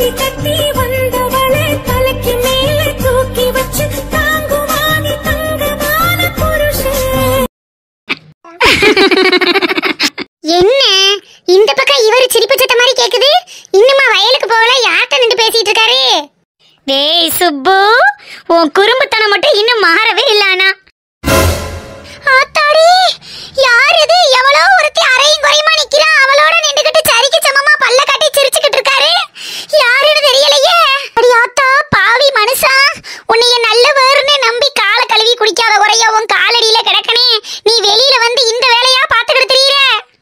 தாலி கட்டி வந்தவளை தலைக்கு மேலே தூக்கி வச்சு தாங்குவானி தங்கமான புருஷன் என்ன இந்த பக்கம் இவர் சிரிப்பு சத்த மாதிரி கேக்குது இன்னுமா வயலுக்கு போகல யார்கிட்ட நின்று பேசிட்டு இருக்காரு டேய் சுப்பு உன் குறும்புத்தனம் மட்டும் இன்னும் மாறவே இல்லானா ஆத்தாடி யார் இது எவ்வளோ ஒருத்தி அரையும் குறையுமா நிக்கிறா அவளோட நின்னுகிட்டு சரிக்கு சமமா பல்ல கட்டி சிரிச்சுக்கிட்டு இருக்காரு யாருன்னு தெரியலையே அடி ஆத்தா பாவி மனுஷா உன்னைய நல்லவர்னு நம்பி கால கழுவி குடிக்காத குறைய உன் காலடியில கிடக்கனே நீ வெளியில வந்து இந்த வேலையா பாத்துக்கிட்டு தெரியற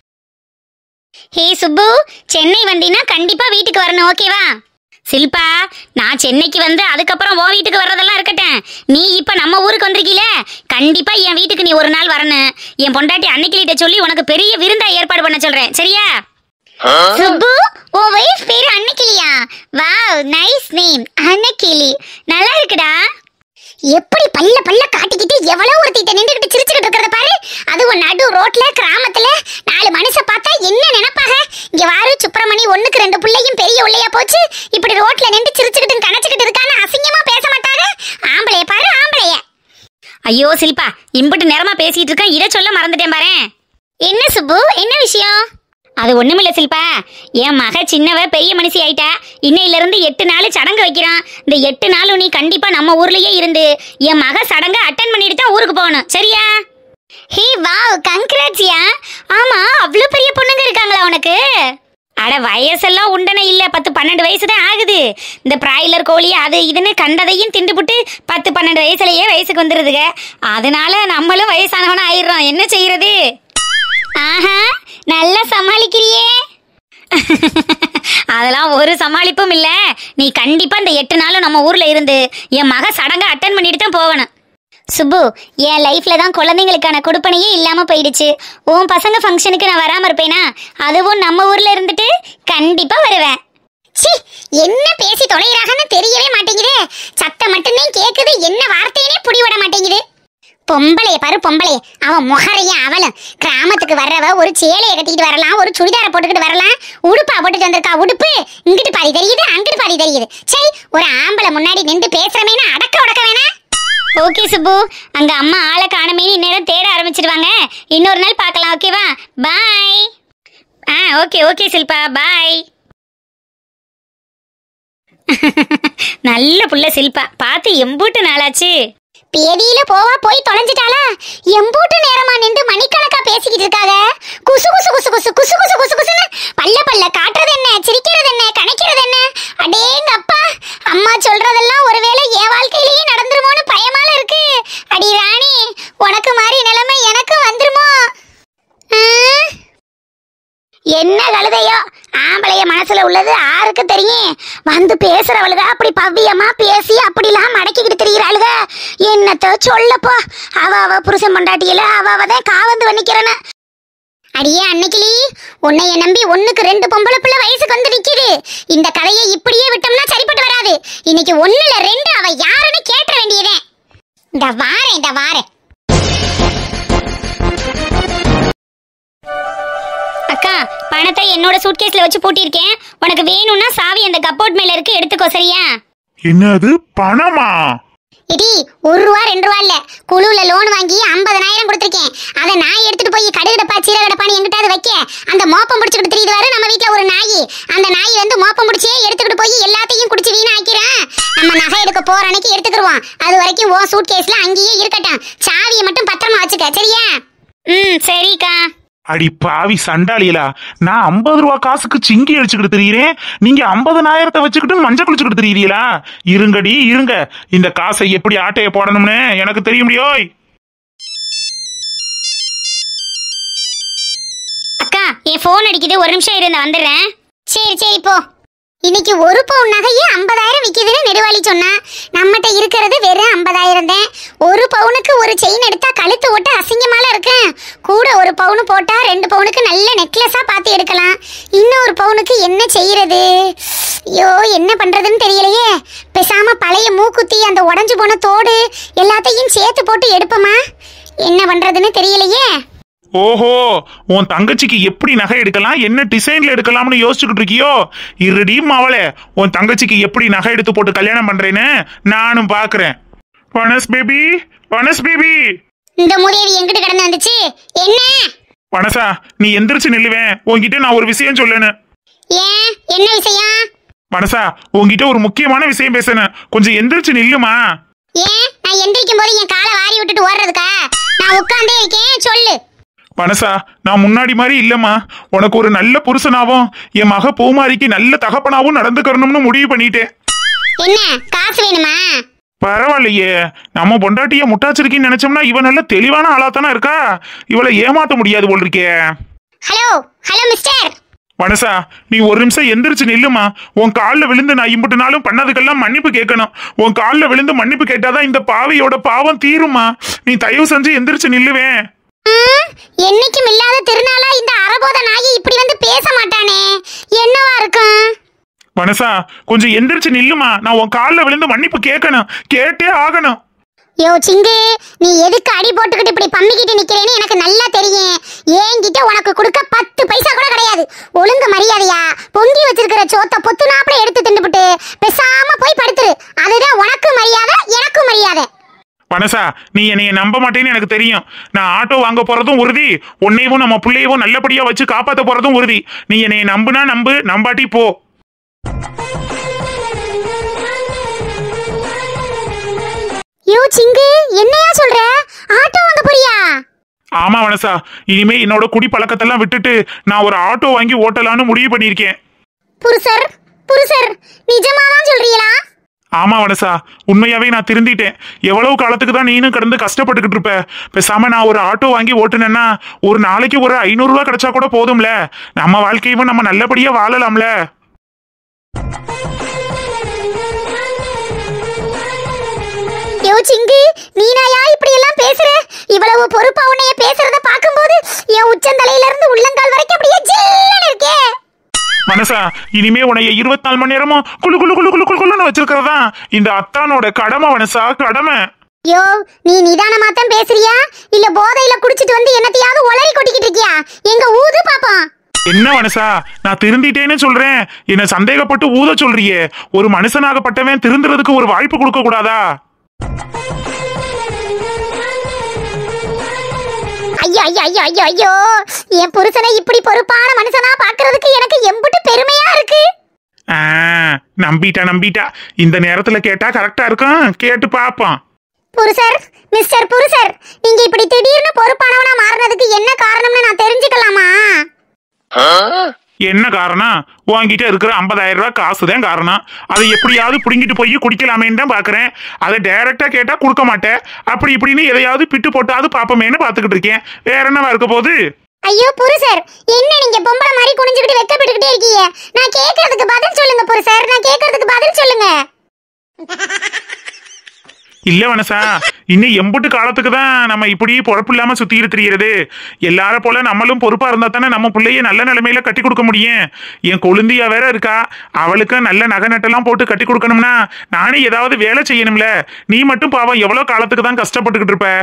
ஹே சுப்பு சென்னை வந்தீன்னா கண்டிப்பா வீட்டுக்கு வரணும் ஓகேவா சில்பா நான் சென்னைக்கு வந்து அதுக்கப்புறம் உன் வீட்டுக்கு வர்றதெல்லாம் இருக்கட்டும் நீ இப்ப நம்ம ஊருக்கு வந்திருக்கீல கண்டிப்பா என் வீட்டுக்கு நீ ஒரு நாள் வரணும் என் பொண்டாட்டி அன்னைக்கிட்ட சொல்லி உனக்கு பெரிய விருந்தா ஏற்பாடு பண்ண சொல்றேன் சரியா சுப்பு உன் வைஃப் பேரு அன்னக்கிளியா வாவ் நைஸ் நேம் அன்னக்கிளி நல்லா இருக்குடா எப்படி பல்ல பல்ல காட்டிக்கிட்டு எவ்வளவு ஒருத்திட்ட நின்றுகிட்டு சிரிச்சுக்கிட்டு இருக்கிறத பாரு அதுவும் நடு ரோட்ல கிராமத்துல நாலு மனுஷ பார்த்தா என்ன நினைப்பாக இங்க வாரு சுப்பிரமணி ஒண்ணுக்கு ரெண்டு புள்ளையும் பெரிய உள்ளையா போச்சு இப்படி ரோட்ல நின்று சிரிச்சுக்கிட்டு கணச்சுக்கிட்டு இருக்கான்னு அசிங்கமா பேச மாட்டாங்க ஆம்பளைய பாரு ஆம்பளைய ஐயோ சில்பா இம்புட்டு நேரமா பேசிட்டு இருக்கேன் இதை சொல்ல மறந்துட்டேன் பாரு என்ன சுப்பு என்ன விஷயம் அது ஒண்ணுமில்ல சில்பா என் மக சின்னவ பெரிய மனுஷி ஆயிட்டா இன்னையில இருந்து எட்டு நாள் சடங்கு வைக்கிறான் இந்த எட்டு நாளும் நீ கண்டிப்பா நம்ம ஊர்லயே இருந்து என் மக சடங்கை அட்டன் பண்ணிட்டு தான் ஊருக்கு போகணும் சரியா ஹே வாவ் கங்க்ராட்ஸ்யா ஆமா அவ்வளோ பெரிய பொண்ணுங்க இருக்காங்களா உனக்கு அட வயசெல்லாம் உண்டன இல்ல பத்து பன்னெண்டு வயசு தான் ஆகுது இந்த பிராய்லர் கோழி அது இதுன்னு கண்டதையும் திண்டுபுட்டு பத்து பன்னெண்டு வயசுலயே வயசுக்கு வந்துருதுங்க அதனால நம்மளும் வயசானவன ஆயிடுறோம் என்ன செய்யறது ஆஹா நல்லா சமாளிக்கிறியே அதெல்லாம் ஒரு சமாளிப்பும் இல்ல நீ கண்டிப்பா இந்த எட்டு நாளும் நம்ம ஊர்ல இருந்து என் மக சடங்கை அட்டன் பண்ணிட்டு தான் போகணும் சுப்பு என் லைஃப்ல தான் குழந்தைங்களுக்கான கொடுப்பனையே இல்லாம போயிடுச்சு உன் பசங்க ஃபங்க்ஷனுக்கு நான் வராம இருப்பேனா அதுவும் நம்ம ஊர்ல இருந்துட்டு கண்டிப்பா வருவேன் சி என்ன பேசி தொலைகிறாங்கன்னு தெரியவே மாட்டேங்குது சத்தம் மட்டும்தான் கேக்குது என்ன வார்த்தையினே புடிவிட மாட்டேங்குது பொம்பளைய பாரு பொம்பளைய அவன் முகரையும் அவளும் கிராமத்துக்கு வர்றவ ஒரு சேலையை கட்டிக்கிட்டு வரலாம் ஒரு சுடிதாரை போட்டுக்கிட்டு வரலாம் உடுப்பா போட்டுட்டு வந்திருக்கா உடுப்பு இங்கிட்டு பாதி தெரியுது அங்கிட்டு பாதி தெரியுது சை ஒரு ஆம்பளை முன்னாடி நின்று பேசுறமேனா அடக்க உடக்க வேணா ஓகே சுப்பு அங்க அம்மா ஆளை காணமே இந்நேரம் தேட ஆரம்பிச்சிடுவாங்க இன்னொரு நாள் பார்க்கலாம் ஓகேவா பாய் ஆ ஓகே ஓகே சில்பா பாய் நல்ல புள்ள சில்பா பார்த்து எம்பூட்டு நாளாச்சு பேதியில போவா போய் தொலைஞ்சிட்டாளா எம்பூட்டு நேரமா நின்று மணிக்கணக்கா பேசிக்கிட்டு இருக்காங்க குசு குசு குசு குசு குசு குசு குசு குசுன்னு பல்ல பல்ல காட்டுறது என்ன சிரிக்கிறது என்ன கணக்கிறது என்ன அடேங்க அப்பா அம்மா சொல்றதெல்லாம் ஒருவேளை என் வாழ்க்கையிலேயே நடந்துருமோன்னு பயமால இருக்கு அடி ராணி உனக்கு மாதிரி நிலைமை எனக்கும் வந்துருமோ ஆ? என்ன கழுதையோ ஆம்பளைய மனசுல உள்ளது ஆருக்கு தெரியும் வந்து பேசுறவளுக அப்படி பவ்யமா பேசி அப்படிலாம் மடக்கிக்கிட்டு திரியிறாளுக என்னத்த சொல்லப்போ அவ அவ புருஷன் பொண்டாட்டியில அவ அவ தான் காவந்து வண்ணிக்கிறன அடியே அன்னைக்கிளி உன்னைய நம்பி ஒண்ணுக்கு ரெண்டு பொம்பளை பிள்ளை வயசுக்கு வந்து நிக்குது இந்த கதையை இப்படியே விட்டோம்னா சரிப்பட்டு வராது இன்னைக்கு ஒண்ணுல ரெண்டு அவ யாருன்னு கேட்ட வேண்டியதே இந்த வாரேன் இந்த வாரேன் அக்கா பணத்தை என்னோட சூட்கேஸ்ல வச்சு பூட்டியிருக்கேன் உனக்கு வேணும்னா சாவி அந்த கப்போர்ட் மேல இருக்கு எடுத்துக்கோ சரியா என்னது பணமா இடி ஒரு ரூபா ரெண்டு ரூபா இல்ல குழுல லோன் வாங்கி ஐம்பதனாயிரம் கொடுத்துருக்கேன் அதை நான் எடுத்துட்டு போய் கடுகடப்பா சீரகடப்பான்னு எங்கிட்டாவது வைக்க அந்த மோப்பம் பிடிச்சிக்கிட்டு தெரியுது வர நம்ம வீட்ல ஒரு நாய் அந்த நாய் வந்து மோப்பம் பிடிச்சே எடுத்துக்கிட்டு போய் எல்லாத்தையும் குடிச்சு வீணாக்கிறேன் நம்ம நகை எடுக்க போற அன்னைக்கு எடுத்துக்கிருவோம் அது வரைக்கும் உன் சூட் கேஸ்ல அங்கேயே இருக்கட்டும் சாவியை மட்டும் பத்திரமா வச்சுக்க சரியா ம் சரிக்கா அடி பாவி சண்டாளியலா நான் ஐம்பது ரூபா காசுக்கு சிங்கி அடிச்சுக்கிட்டு தெரியுறேன் நீங்க ஐம்பதனாயிரத்தை வச்சுக்கிட்டு மஞ்சள் குளிச்சுக்கிட்டு தெரியுறீங்களா இருங்கடி இருங்க இந்த காசை எப்படி ஆட்டைய போடணும்னு எனக்கு தெரிய முடியோய் அக்கா என் ஃபோன் அடிக்குது ஒரு நிமிஷம் இரு நான் வந்துடுறேன் சரி சரி போ இன்னைக்கு ஒரு பவுன் நகையே ஐம்பதாயிரம் விற்கிதுன்னு நெடுவாளி சொன்னா நம்மகிட்ட இருக்கிறது வெறும் ஐம்பதாயிரம் தான் ஒரு பவுனுக்கு ஒரு செயின் எடுத்தா கழுத்து ஓட்ட அசிங்கமால இருக்கு கூட ஒரு பவுன் போட்டா ரெண்டு பவுனுக்கு நல்ல நெக்லஸா பார்த்து எடுக்கலாம் இன்னொரு பவுனுக்கு என்ன செய்யறது ஐயோ என்ன பண்றதுன்னு தெரியலையே பேசாம பழைய மூக்குத்தி அந்த உடஞ்சு போன தோடு எல்லாத்தையும் சேர்த்து போட்டு எடுப்போமா என்ன பண்றதுன்னு தெரியலையே ஓஹோ உன் தங்கச்சிக்கு எப்படி நகை எடுக்கலாம் என்ன டிசைன்ல எடுக்கலாம்னு யோசிச்சுக்கிட்டு இருக்கியோ இருடி மாவளே உன் தங்கச்சிக்கு எப்படி நகை எடுத்து போட்டு கல்யாணம் பண்றேன்னு நானும் பாக்குறேன் வனஸ் பேபி வனஸ் பேபி இந்த மூதேவி எங்கிட்டு கடந்து வந்துச்சு என்ன வனசா நீ எந்திரிச்சு நில்லுவேன் உன்கிட்ட நான் ஒரு விஷயம் சொல்லணும் ஏன் என்ன விஷயம் வனசா உன்கிட்ட ஒரு முக்கியமான விஷயம் பேசணும் கொஞ்சம் எந்திரிச்சு நில்லுமா ஏன் நான் எந்திரிக்கும் போது என் காலை வாரி விட்டுட்டு ஓடுறதுக்கா நான் உட்கார்ந்தே இருக்கேன் சொல்லு வனசா நான் முன்னாடி மாதிரி இல்லம்மா உனக்கு ஒரு நல்ல புருஷனாவும் என் மக பூமாரிக்கு நல்ல தகப்பனாவும் நடந்துக்கறணும்னு முடிவு பண்ணிட்டேன் என்ன காசு வேணுமா பரவாயில்லையே நம்ம பொண்டாட்டிய முட்டாச்சிருக்கின்னு நினைச்சோம்னா இவன் நல்ல தெளிவான ஆளாத்தானே இருக்கா இவளை ஏமாத்த முடியாது போல் இருக்கே ஹலோ ஹலோ மிஸ்டர் வனசா நீ ஒரு நிமிஷம் எந்திரிச்சு நில்லுமா உன் காலில் விழுந்து நான் இம்புட்டு நாளும் பண்ணதுக்கெல்லாம் மன்னிப்பு கேட்கணும் உன் காலில் விழுந்து மன்னிப்பு கேட்டாதான் இந்த பாவியோட பாவம் தீருமா நீ தயவு செஞ்சு எந்திரிச்சு நில்லுவேன் ம், என்னைக்கும் இல்லாத திருநாளா இந்த அரபோத நாயி இப்படி வந்து பேச மாட்டானே என்னவா இருக்கும் வனசா கொஞ்சம் எந்திரிச்சு நில்லுமா நான் உன் காலில் விழுந்து மன்னிப்பு கேட்கணும் கேட்டே ஆகணும் யோ சிங்கு நீ எதுக்கு அடி போட்டுக்கிட்டு இப்படி பம்மிக்கிட்டு நிக்கிறேன்னு எனக்கு நல்லா தெரியும் என்கிட்ட உனக்கு கொடுக்க பத்து பைசா கூட கிடையாது ஒழுங்கு மரியாதையா பொங்கி வச்சிருக்கிற சோத்த பொத்து நாப்புல எடுத்து தின்னுபிட்டு பேசாம போய் படுத்துரு அதுதான் உனக்கு மரியாதை எனக்கும் மரியாதை வனசா நீ என்னைய நம்ப மாட்டேன்னு எனக்கு தெரியும் நான் ஆட்டோ வாங்க போறதும் உறுதி உன்னையும் நம்ம பிள்ளையவும் நல்லபடியா வச்சு காப்பாத்த போறதும் உறுதி நீ என்னைய நம்புனா நம்பு நம்பாட்டி போ யோ சிங்கு என்னையா சொல்ற ஆட்டோ வாங்க போறியா ஆமா வனசா இனிமே என்னோட குடி பழக்கத்தெல்லாம் விட்டுட்டு நான் ஒரு ஆட்டோ வாங்கி ஓட்டலான்னு முடிவு பண்ணியிருக்கேன் புருஷர் புருஷர் நிஜமா தான் சொல்றீங்களா ஆமா வனசா உண்மையாவே நான் திருந்திட்டேன் எவ்வளவு காலத்துக்கு தான் நீனும் கடந்து கஷ்டப்பட்டுக்கிட்டு இருப்ப பேசாம நான் ஒரு ஆட்டோ வாங்கி ஓட்டுனேன்னா ஒரு நாளைக்கு ஒரு ஐநூறு ரூபாய் கிடைச்சா கூட போதும்ல நம்ம வாழ்க்கையும் நம்ம நல்லபடியா வாழலாம்ல யோ சிங்கு நீனாயா இப்படி எல்லாம் பேசுற இவ்வளவு பொறுப்பா உன்னைய பேசுறத பாக்கும்போது என் உச்சந்தலையில இருந்து உள்ளங்கால் வரைக்கும் அப்படியே ஜில்லுன்னு இருக்கே மனசா இனிமே உன்னைய இருபத்தி நாலு மணி நேரமும் குளு குளு குளு குளு குளு குளுன்னு வச்சிருக்கிறதா இந்த அத்தானோட கடமை மனசா கடமை யோ நீ நிதானமா தான் பேசுறியா இல்ல போதையில குடிச்சிட்டு வந்து என்னத்தையாவது உளறி கொட்டிக்கிட்டு இருக்கியா எங்க ஊது பாப்போம் என்ன மனசா நான் திருந்திட்டேன்னு சொல்றேன் என்ன சந்தேகப்பட்டு ஊத சொல்றியே ஒரு மனுஷனாகப்பட்டவன் திருந்துறதுக்கு ஒரு வாய்ப்பு கொடுக்க கூடாதா ஐயோ ஐயோ ஐயோ ஐயோ ஐயோ என் புருஷனை இப்படி பொறுப்பான மனுஷனா பாக்குறதுக்கு எனக்கு எம்புட்டு பெருமையா இருக்கு ஆ, நம்பிட்டா நம்பிட்டா இந்த நேரத்துல கேட்டா கரெக்டா இருக்கும் கேட்டு பாப்போம் புருஷர் மிஸ்டர் புருஷர் நீங்க இப்படி திடீர்னு பொறுப்பானவனா மாறினதுக்கு என்ன காரணம்னு நான் தெரிஞ்சுக்கலாமா என்ன காரணம் உன்கிட்ட இருக்கிற 50000 ரூபாய் காசு தான் காரணம் அதை எப்படியாவது புடுங்கிட்டு போய் குடிக்கலாமேன்னு தான் பாக்குறேன் அதை டைரக்டா கேட்டா கொடுக்க மாட்டேன் அப்படி இப்படின்னு எதையாவது பிட்டு போட்டாவது பாப்போமேன்னு பாத்துக்கிட்டு இருக்கேன் வேற என்னவா இருக்க போகுது ஐயோ புருஷர் என்ன நீங்க பொம்பளை மாதிரி குனிஞ்சுக்கிட்டு வெக்கப்பட்டுக்கிட்டே இருக்கீங்க நான் கேக்குறதுக்கு பதில் சொல்லுங்க புருஷர் நான் கேக்குறதுக்கு பதில் சொல்லுங்க இல்ல வனசா இன்னும் எம்புட்டு காலத்துக்கு தான் நம்ம இப்படி பொழப்பு இல்லாம சுத்திட்டு திரியறது எல்லார போல நம்மளும் பொறுப்பா இருந்தா தானே நம்ம பிள்ளைய நல்ல நிலைமையில கட்டி கொடுக்க முடியும் என் கொழுந்தியா வேற இருக்கா அவளுக்கு நல்ல நகை நட்டெல்லாம் போட்டு கட்டி கொடுக்கணும்னா நானே ஏதாவது வேலை செய்யணும்ல நீ மட்டும் பாவம் எவ்வளவு காலத்துக்கு தான் கஷ்டப்பட்டுக்கிட்டு இருப்ப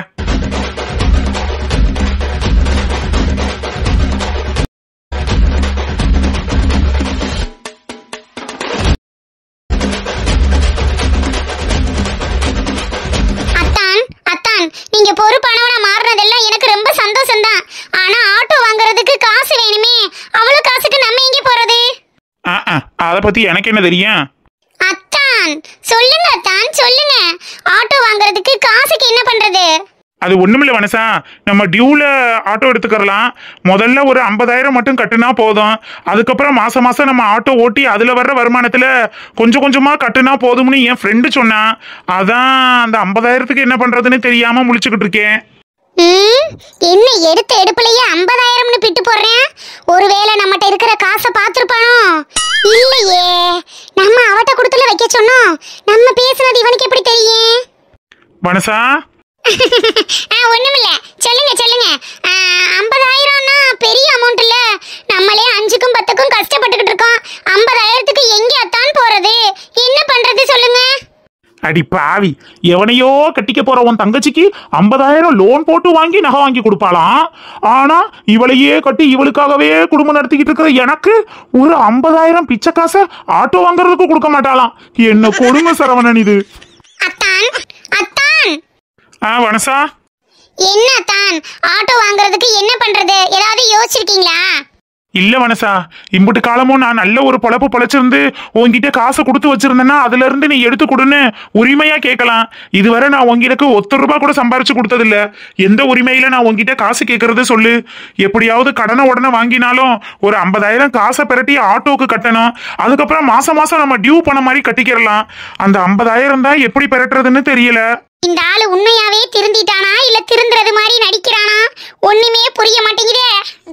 அத்தான் அத்தான் நீங்க பொறுப்பானவனா மாறினதெல்லாம் எனக்கு ரொம்ப சந்தோஷம் தான் ஆனா ஆட்டோ வாங்குறதுக்கு காசு வேணுமே அவ்வளவு காசுக்கு நம்ம எங்க போறது அதை பத்தி எனக்கு என்ன தெரியும் அத்தான் சொல்லுங்க அத்தான் சொல்லுங்க ஆட்டோ வாங்குறதுக்கு காசுக்கு என்ன பண்றது அது ஒண்ணுமில்ல வனசா நம்ம டியூல ஆட்டோ எடுத்துக்கறலாம் முதல்ல ஒரு ஐம்பதாயிரம் மட்டும் கட்டுனா போதும் அதுக்கப்புறம் மாசம் மாசம் நம்ம ஆட்டோ ஓட்டி அதுல வர்ற வருமானத்துல கொஞ்சம் கொஞ்சமா கட்டுனா போதும்னு என் ஃப்ரெண்டு சொன்னான் அதான் அந்த ஐம்பதாயிரத்துக்கு என்ன பண்றதுன்னு தெரியாம முழிச்சுக்கிட்டு இருக்கேன் ம், என்ன எடுத்த எடுப்புலயே ஐம்பதாயிரம்னு பிட்டு போடுறேன் ஒருவேளை நம்மகிட்ட இருக்கிற காசை பார்த்துருப்பானோ இல்லையே நம்ம அவட்ட கொடுத்துல வைக்க சொன்னோம் நம்ம பேசுனது இவனுக்கு எப்படி தெரியும் வனசா ஆ ஒண்ணுமில்ல சொல்லுங்க சொல்லுங்க ஆ, ஐம்பதாயிரம்னா பெரிய அமௌண்ட் இல்ல நம்மளே அஞ்சுக்கும் பத்துக்கும் கஷ்டப்பட்டுக்கிட்டு இருக்கோம் ஐம்பதாயிரத்துக்கு எங்க அத்தான் போறது என்ன பண்றது சொல்லுங்க அடி பாவி எவனையோ கட்டிக்க போற உன் தங்கச்சிக்கு ஐம்பதாயிரம் லோன் போட்டு வாங்கி நகை வாங்கி கொடுப்பாளாம் ஆனா இவளையே கட்டி இவளுக்காகவே குடும்பம் நடத்திக்கிட்டு இருக்கிற எனக்கு ஒரு ஐம்பதாயிரம் பிச்சை காசை ஆட்டோ வாங்குறதுக்கு கொடுக்க மாட்டாளாம் என்ன கொடுமை சரவணன் இது அத்தான் அத்தான் ஆ வனசா என்ன அத்தான் ஆட்டோ வாங்குறதுக்கு என்ன பண்றது ஏதாவது யோசிச்சிருக்கீங்களா இல்ல வனசா இம்புட்டு காலமும் நான் நல்ல ஒரு பொழப்பு பொழைச்சிருந்து உன்கிட்ட காசை கொடுத்து வச்சிருந்தேன்னா அதுல இருந்து நீ எடுத்து கொடுன்னு உரிமையா கேட்கலாம் இதுவரை நான் உங்ககிட்ட ஒத்த ரூபாய் கூட சம்பாரிச்சு கொடுத்ததில்ல எந்த உரிமையில நான் உன்கிட்ட காசு கேட்கறது சொல்லு எப்படியாவது கடனை உடனே வாங்கினாலும் ஒரு ஐம்பதாயிரம் காசை பிரட்டி ஆட்டோக்கு கட்டணும் அதுக்கப்புறம் மாசம் மாசம் நம்ம டியூ பண்ண மாதிரி கட்டிக்கிறலாம் அந்த ஐம்பதாயிரம் தான் எப்படி பெறட்டுறதுன்னு தெரியல இந்த ஆளு உண்மையாவே திருந்திட்டானா இல்ல திருந்துறது மாதிரி நடிக்கிறானா ஒண்ணுமே புரிய மாட்டேங்குதே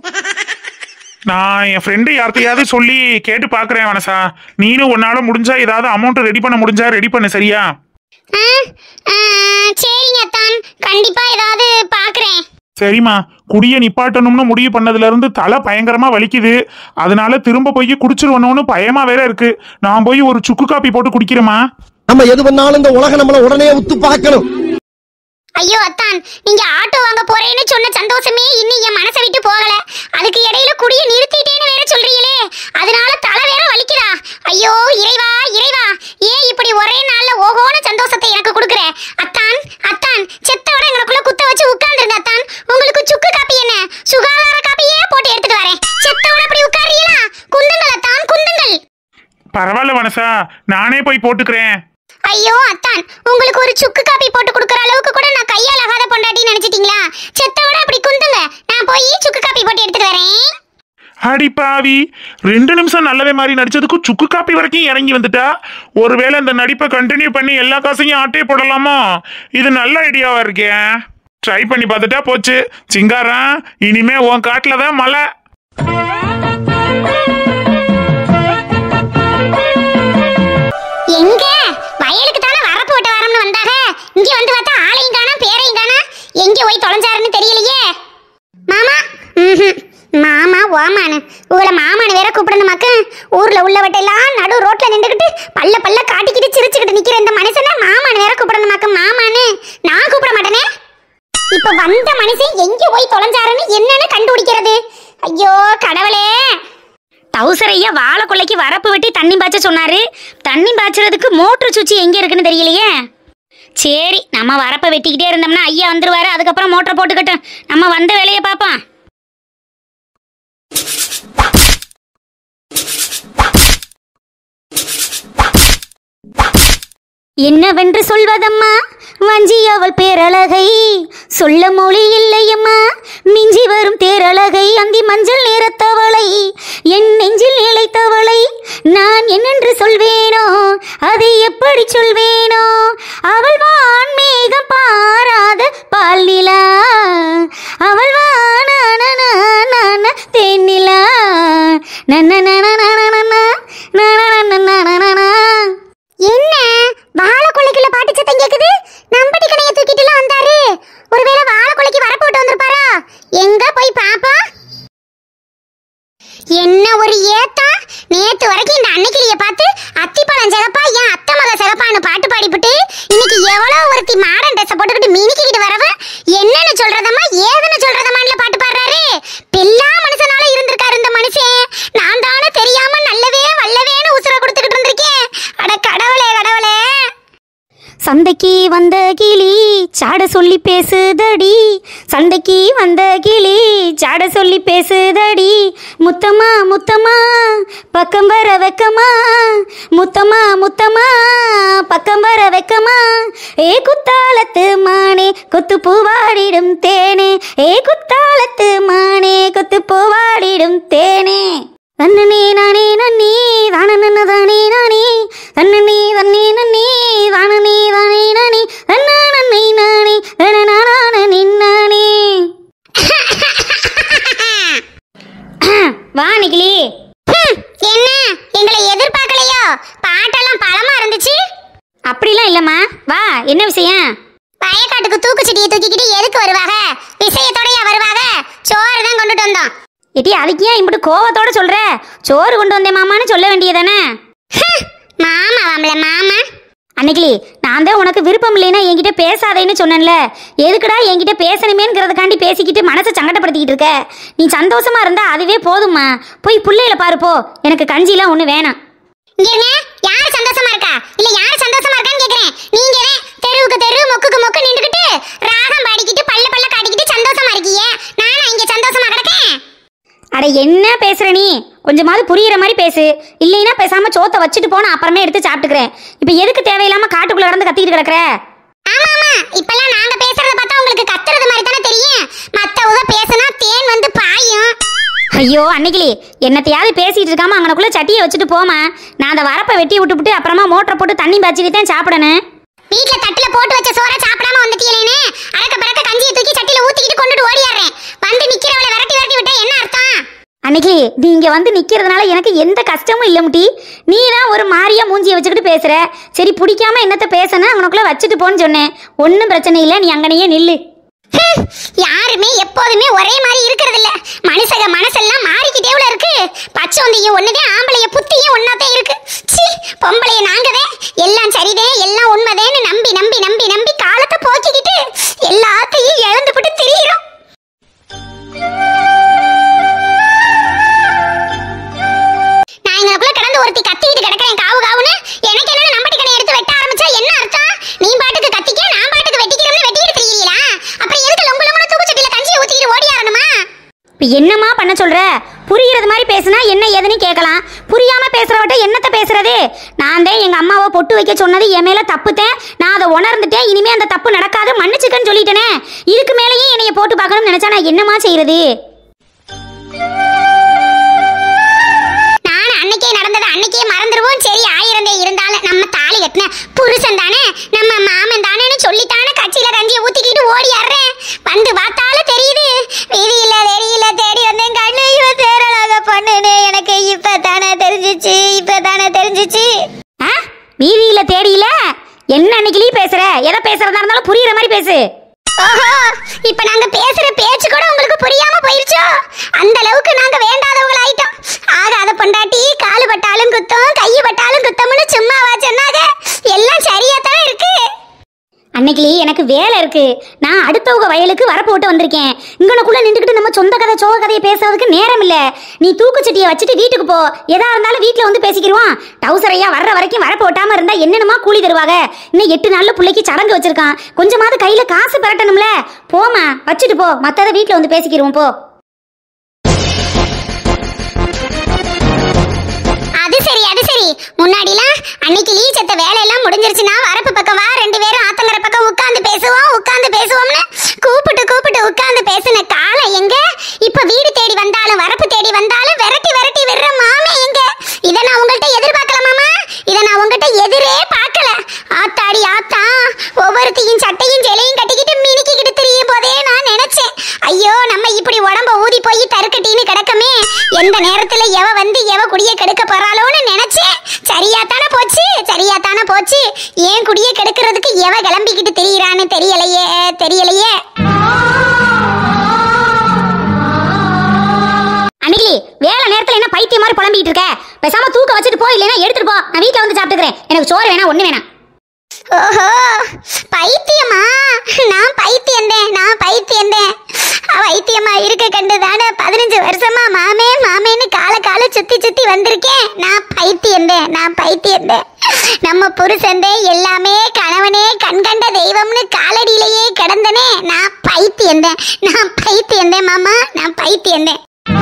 நான் என் ஃப்ரெண்டு யார்கிட்டயாவது சொல்லி கேட்டு பாக்குறேன் வனசா நீனும் உன்னால முடிஞ்சா ஏதாவது அமௌண்ட் ரெடி பண்ண முடிஞ்சா ரெடி பண்ணு சரியா ஆ, ஆ, சரிங்க அத்தான் கண்டிப்பா ஏதாவது பாக்குறேன் சரிம்மா குடிய நிப்பாட்டணும்னு முடிவு பண்ணதுல இருந்து தலை பயங்கரமா வலிக்குது அதனால திரும்ப போய் குடிச்சிருவணும்னு பயமா வேற இருக்கு நான் போய் ஒரு சுக்கு காப்பி போட்டு குடிக்கிறேம்மா நம்ம எது பண்ணாலும் இந்த உலகம் நம்மள உடனே உத்து பார்க்கணும் ஐயோ அத்தான் நீங்க ஆட்டோ வாங்க போறேன்னு சொன்ன சந்தோஷமே இன்னும் என் மனசை விட்டு போகல அதுக்கு இடையில குடிய நிறுத்திட்டேன்னு வேற சொல்றீங்களே அதனால தலை வேற வலிக்குதா ஐயோ இறைவா இறைவா ஏன் இப்படி ஒரே நாள்ல ஓஹோன சந்தோஷத்தை எனக்கு கொடுக்குற அத்தான் அத்தான் செத்தோட எங்களுக்குள்ள குத்த வச்சு உட்கார்ந்துருங்க அத்தான் உங்களுக்கு சுக்கு காப்பி என்ன சுகாதார காப்பியே போட்டு எடுத்துட்டு வரேன் செத்தோட அப்படி உட்கார்றீங்களா குந்துங்கள் அத்தான் குந்துங்கள் பரவாயில்ல வனசா நானே போய் போட்டுக்கிறேன் ஐயோ அத்தான் உங்களுக்கு ஒரு சுக்கு காப்பி போட்டு கொடுக்குற அளவுக்கு கூட நான் கையால் ஆகாத பொண்டாட்டி நினைச்சிட்டீங்களா செத்தோட அப்படி குந்துங்க நான் போய் சுக்கு காப்பி போட்டு எடுத்துட்டு வரேன் அடி பாவி ரெண்டு நிமிஷம் நல்லவே மாதிரி நடிச்சதுக்கு சுக்கு காப்பி வரைக்கும் இறங்கி வந்துட்டா ஒருவேளை இந்த நடிப்பை கண்டினியூ பண்ணி எல்லா காசையும் ஆட்டே போடலாமா இது நல்ல ஐடியாவா இருக்கே ட்ரை பண்ணி பார்த்துட்டா போச்சு சிங்காரம் இனிமே உன் காட்டுல தான் மழை எங்க வயலுக்கு தானே வரப்பு விட்ட வரம்னு வந்தாக இங்க வந்து பார்த்தா ஆளையும் காணோம் பேரையும் காணோம் எங்க போய் தொலைஞ்சாருன்னு தெரியலையே மாமா ம்ஹும். மாமா ஓமானு உங்களை மாமானு வேற கூப்பிடணுமாக்கு ஊர்ல உள்ளவட்டெல்லாம் நடு ரோட்ல நின்றுக்கிட்டு பல்ல பல்ல காட்டிக்கிட்டு சிரிச்சுக்கிட்டு நிக்கிற இந்த மனுஷனை மாமானு வேற கூப்பிடணுமாக்கு மாமானு நான் கூப்பிட மாட்டேனே இப்ப வந்த மனுஷன் எங்க போய் தொலைஞ்சாருன்னு என்னன்னு கண்டுபிடிக்கிறது ஐயோ கடவுளே டவுசரையா வாழை கொள்ளைக்கு வரப்பு வெட்டி தண்ணி பாய்ச்ச சொன்னாரு தண்ணி பாய்ச்சறதுக்கு மோட்டர் சுவிட்ச் எங்க இருக்குன்னு தெரியலையே சரி நம்ம வரப்ப வெட்டிக்கிட்டே இருந்தோம்னா ஐயா வந்துருவாரு அதுக்கப்புறம் மோட்டர் போட்டுக்கட்டும் நம்ம வந்த வேலையை பார்ப்போம் என்னவென்று சொல்வதம்மா வஞ்சி அவள் பேரழகை சொல்ல மொழி இல்லையம்மா மிஞ்சி வரும் தேரழகை அந்தி மஞ்சள் நிறத்தவளை என் நெஞ்சில் நிலைத்தவளை நான் என்னென்று சொல்வேனோ அதை எப்படி சொல்வேனோ அவள் வான்மேகம் பாராத பால் நிலா அவள் வான தேனிலா நன்ன நன நன நன நன நன நன என்ன வாழைக்குள்ளைக்குள்ள பாட்டு சத்தம் கேக்குது நம்படி கணைய தூக்கிட்டுலாம் வந்தாரு ஒருவேளை வாழைக்குள்ளைக்கு வரப்பு விட்டு வந்திருப்பாரா எங்க போய் பாப்போம் என்ன ஒரு ஏத்தா நேத்து வரைக்கும் இந்த அன்னைக்கிளிய பார்த்து அத்திப்பழம் சிகப்பா ஏன் அத்தை மக சிகப்பான்னு பாட்டு பாடிப்புட்டு இன்னைக்கு எவ்வளவு ஒருத்தி மாடர்ன் ட்ரெஸ் போட்டுக்கிட்டு மினிக்கிட்டு வரவ என்னன்னு சொல்றதம்மா ஏதுன்னு சொல்றதம்மான்ல பாட்டு பாடுறாரு பெல்லா மனுஷனால இருந்திருக்காரு இந்த மனுஷன் நான் தானே தெரியாம நல்லவே வல்லவேன்னு உசுர கொடுத்துக்கிட்டு இருந்திருக்கேன் அட கடவுளே கடவுளே சந்தைக்கு வந்த கிளி சாட சொல்லி பேசுதடி சந்தைக்கு வந்த கிளி சாட சொல்லி பேசுதடி முத்தமா முத்தமா பக்கம் வர வெக்கமா முத்தமா முத்தமா பக்கம் வர வெக்கமா ஏ குத்தாலத்து மானே கொத்து பூவாடிடும் தேனே ஏ குத்தாலத்து மானே கொத்து பூவாடிடும் தேனே தன்னனே நானே நன்னி தானனன தானே நானே தன்னனே தன்னே நன்னி தானனே தானே நானே தன்னானன்னை நானே தனனான நின்னானே வா நிகிலி ஹம், என்ன எங்களை எதிர்பார்க்கலையோ பாட்டெல்லாம் பழமா இருந்துச்சு அப்படிலாம் இல்லம்மா வா என்ன விஷயம் வயக்காட்டுக்கு தூக்குச்செடியை தூக்கிக்கிட்டு எதுக்கு வருவாக விஷயத்தோடயா வருவாக சோறு தான் கொண்டுட்டு வந்தோம் எட்டி அதுக்கு ஏன் இப்படி கோவத்தோட சொல்ற சோறு கொண்டு வந்தேன் மாமான்னு சொல்ல வேண்டியதானே ஹம், மாமா வாமல மாமா அன்னைக்கு நான் தான் உனக்கு விருப்பம் இல்லைன்னா என்கிட்ட பேசாதேன்னு சொன்னேன்ல எதுக்குடா என்கிட்ட பேசணுமேங்கிறதுக்காண்டி பேசிக்கிட்டு மனசை சங்கடப்படுத்திக்கிட்டு இருக்க நீ சந்தோஷமா இருந்தா அதுவே போதும்மா போய் பிள்ளையில பாரு போ எனக்கு கஞ்சிலாம் ஒண்ணு வேணாம் இங்க இருங்க யார் சந்தோஷமா இருக்கா இல்ல யார் சந்தோஷமா இருக்கான்னு கேக்குறேன் நீங்க ஏன் தெருவுக்கு தெரு மொக்குக்கு மொக்கு நின்றுக்கிட்டு ராகம் பாடிக்கிட்டு பல்ல பல்ல காட்டிக்கிட்டு சந்தோஷமா இருக்கீங்க நானா இங்க சந்தோஷமா கிடக்கேன் அட என்ன பேசுற நீ கொஞ்சமாவது புரியுற மாதிரி பேசு இல்லைன்னா பேசாம சோத்தை வச்சுட்டு போன அப்புறமே எடுத்து சாப்பிட்டுக்கிறேன் இப்போ எதுக்கு தேவையில்லாம காட்டுக்குள்ள கடந்து கத்திக்கிட்டு கிடக்குற ஆமா ஆமா இப்பெல்லாம் நாங்க பேசுறத பார்த்தா உங்களுக்கு கத்துறது மாதிரி தானே தெரியும் மத்தவங்க பேசினா தேன் வந்து பாயும் ஐயோ அன்னைக்கிளி என்னத்தையாவது பேசிட்டு இருக்காம அங்கனக்குள்ள சட்டியை வச்சுட்டு போமா நான் அந்த வரப்பை வெட்டி விட்டுப்புட்டு அப்புறமா மோட்டரை போட்டு தண்ணி பாய்ச்சிட்டு தான் சாப்பிடணும் வீட்ல தட்டுல போட்டு வச்ச சோற சாப்பிடாம வந்துட்டீங்களேன்னு அறக்க பறக்க கஞ்சியை தூக்கி சட்டில ஊத்திக்கிட்டு கொண்டுட்டு ஓடியாடுறேன் வந்து நிக்கிறவளை விரட்டி விரட்டி விட்டா என்ன அர்த்தம் அன்னைக்கு நீ இங்க வந்து நிக்கிறதுனால எனக்கு எந்த கஷ்டமும் இல்ல முட்டி நீ தான் ஒரு மாரியா மூஞ்சியை வச்சுக்கிட்டு பேசுற சரி பிடிக்காம என்னத்த பேசணும் அவனுக்குள்ள வச்சுட்டு போன்னு சொன்னேன் ஒன்றும் பிரச்சனை இல்லை நீ அங்கனையே நில்லு ஹம், யாருமே எப்போதுமே ஒரே மாதிரி இருக்கிறது இல்ல மனுஷக மனசெல்லாம் மாறிக்கிட்டே உள்ள இருக்கு பச்சோந்தையும் ஒண்ணுதே ஆம்பளைய புத்தியும் ஒன்னாதே இருக்கு சி பொம்பளைய நாங்கதே எல்லாம் சரிதே எல்லாம் உண்மைதேன்னு நம்பி நம்பி நம்பி நம்பி காலத்தை போக்கிக்கிட்டு எல்லாத்தையும் இழந்துபிட்டு திரியிறோம் நான் இங்கனக்குள்ள கடந்து ஒருத்தி கத்திக்கிட்டு கிடக்கிறேன் காவு காவுன்னு எனக்கு என்ன நம்பட்டி கடை எடுத்து வெட்ட ஆரம்பிச்சா என்ன அர்த்தம் நீ பாட்டுக்கு கத்திக்க நான் பாட்டுக்கு வெட்டிக்கிறோம்னு வெட்டிக்கிட்டு தெரியலா அப்புறம் எதுக்கு லொங்கு லொங்குன தூக்குச்சட்டியில கஞ்சியை ஊத்திக்கிட்டு ஓடி ஆறணுமா இப்போ என்னம்மா பண்ண சொல்ற புரிகிறது மாதிரி பேசுனா என்ன ஏதுன்னு கேட்கலாம் புரியாம பேசுறவட்ட என்னத்த பேசுறது நான் தான் எங்க அம்மாவை பொட்டு வைக்க சொன்னது என் மேல தப்புத்தேன் நான் அதை உணர்ந்துட்டேன் இனிமே அந்த தப்பு நடக்காது மன்னிச்சுக்கன்னு சொல்லிட்டேனே இதுக்கு மேலேயும் என்னைய போட்டு பார்க்கணும்னு நினைச்சா நான் என்னம்மா செய்யறது நான் அன்னைக்கே நடந்தது அன்னைக்கே மறந்துடுவோம் சரி ஆயிரந்தே இருந்தாலும் நம்ம தாலி கட்டின புருஷன் தானே நம்ம மாமன் தானேன்னு சொல்லித்தானே கட்சியில கஞ்சியை ஊத்திக்கிட்டு ஓடி ஆடுறேன் வந்து பார்த்தாலும் தெரியுது வீதியில தெரியல தேடி வந்தேன் கண்ணு இவன் தேரலாக பண்ணுனே எனக்கு இப்ப தானே தெரிஞ்சிச்சு இப்ப தானே தெரிஞ்சிச்சு ஆ வீதியில தேடியில என்ன அன்னைக்கிலி பேசுற எதை பேசுறதா இருந்தாலும் புரியுற மாதிரி பேசு ஓஹோ இப்ப நாங்க பேசுற பேச்சு கூட உங்களுக்கு புரியாம போயிருச்சோ அந்த அளவுக்கு நாங்க வேண்டாதவங்க ஆயிட்டோம் ஆகாத பொண்டாட்டி காலு பட்டாலும் குத்தம் கையு பட்டாலும் குத்தம்னு சும்மாவா சொன்னாங்க எல்லாம் சரியா தான் இருக்கு அன்னைக்கிலி எனக்கு வேலை இருக்கு நான் அடுத்தவங்க வயலுக்கு வரப்பு விட்டு வந்திருக்கேன் இங்கனக்குள்ள நின்றுக்கிட்டு நம்ம சொந்த கதை சோக கதையை பேசுறதுக்கு நேரம் இல்ல நீ தூக்குச்சட்டியை வச்சுட்டு வீட்டுக்கு போ எதா இருந்தாலும் வீட்ல வந்து பேசிக்கிருவான் டவுசரையா வர்ற வரைக்கும் வரப்பு விட்டாம இருந்தா என்னென்னமா கூலி தருவாங்க இன்னும் எட்டு நாள்ல பிள்ளைக்கு சடங்கு வச்சிருக்கான் கொஞ்சமாவது கையில காசு பெரட்டணும்ல போமா வச்சுட்டு போ மத்தத வீட்ல வந்து பேசிக்கிருவோம் போ அது சரி அது சரி முன்னாடிலாம் அன்னைக்கு லீ செத்த வேலையெல்லாம் முடிஞ்சிருச்சுன்னா வரப்பு பக்கம் வா ரெண்டு பேரும் ஆத்தங்கர பக்கம் உட்கார்ந்து பேசுவோம் உட்கார்ந்து பேசுவோம்னு கூப்பிட்டு கூப்பிட்டு உட்கார்ந்து பேசின காலம் எங்க இப்ப வீடு தேடி வந்தாலும் வரப்பு தேடி வந்தாலும் விரட்டி விரட்டி விடுற மாமே எங்க இத நான் உங்கள்கிட்ட எதிர்பார்க்கலாமாமா இத நான் உங்கள்கிட்ட எதிரே பார்க்கல ஆத்தாடி ஆத்தா ஒவ்வொருத்தையும் சட்டையும் ஜெலையும் கட்டிக்கிட்டு மினுக்கிக்கிட்டு திரியும் போதே நான் நினைச்சேன் ஐயோ நம்ம இப்படி உடம்ப ஊதி போய் தருக்கட்டின்னு கிடக்கமே எந்த நேரத்துல எவ வந்து எவ குடிய கெடுக்க போறாளோன்னு நினைச்சேன் சரியா தானே போச்சு சரியா தானே போச்சு ஏன் குடிய கெடுக்கிறதுக்கு எவ கிளம்பிக்கிட்டு தெரியறான்னு தெரியலையே தெரியலையே அன்னைக்கு வேலை நேரத்துல என்ன பைத்தியம் மாதிரி புலம்பிட்டு இருக்க பேசாம தூக்க வச்சுட்டு போ இல்லைன்னா எடுத்துட்டு போ நான் வீட்ல வந்து சாப்பிட்டுக்கிறேன் எனக்கு சோறு வேணாம் ஒண்ணு வேணாம் ஓஹோ பைத்தியமா நான் பைத்தியந்தேன் நான் பைத்தியந்தேன் வைத்தியமா இருக்க கண்டு தானே பதினஞ்சு வருஷமா மாமே மாமேன்னு கால கால சுத்தி சுத்தி வந்திருக்கேன் நான் பைத்தியந்தேன் நான் பைத்தியந்தேன் நம்ம புருஷந்தே எல்லாமே கணவனே கண்கண்ட தெய்வம்னு காலடியிலேயே கிடந்தனே நான் பைத்தியந்தேன் நான் பைத்தியந்தேன் மாமா நான் பைத்தியந்தேன்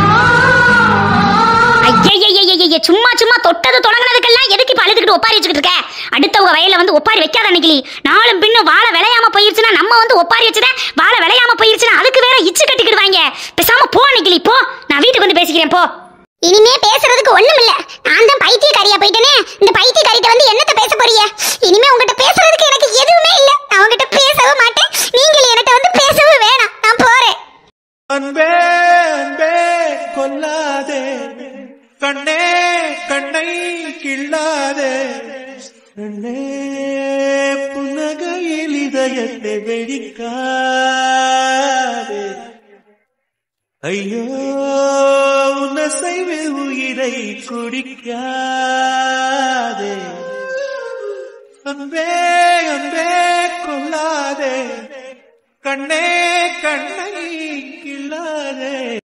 ஐயய்யய்யய்யய்ய சும்மா சும்மா தொட்டது தொடங்கினதுக்கெல்லாம் எதுக்கு இப்ப அழுதுகிட்டு ஒப்பாரி வச்சுக்கிட்டு இருக்க அடுத்தவங்க வயல்ல வந்து ஒப்பாரி வைக்காத அன்னைக்கு நாளும் பின்னும் வாழை விளையாம போயிருச்சுன்னா நம்ம வந்து ஒப்பாரி வச்சுதான் வாழை விளையாம போயிருச்சுன்னா அதுக்கு வேற இச்சு கட்டிக்கிடுவாங்க பேசாம போ அன்னைக்கு போ நான் வீட்டுக்கு வந்து பேசிக்கிறேன் போ இனிமே பேசுறதுக்கு ஒண்ணும் இல்ல நான் தான் பைத்தியக்காரியா போயிட்டேனே இந்த பைத்தியக்காரிட்ட வந்து என்னத்த பேச போறீங்க இனிமே உங்ககிட்ட பேசுறதுக்கு எனக்கு எதுவுமே இல்ல நான் உங்ககிட்ட பேசவும் மாட்டேன் நீங்கள் என்கிட்ட வந்து பேசவும் வேணாம் நான் போறேன் அன்பே அன்பே கொல்லாதே கண்ணே கண்ணை கிள்ளாதே கண்ணே புன்னகையில் இதயத்தை வெடிக்காதே ஐயோ உன்னசைவில் உயிரை குடிக்காதே அன்பே அன்பே கண்ணே கண்ணை கிள்ளாதே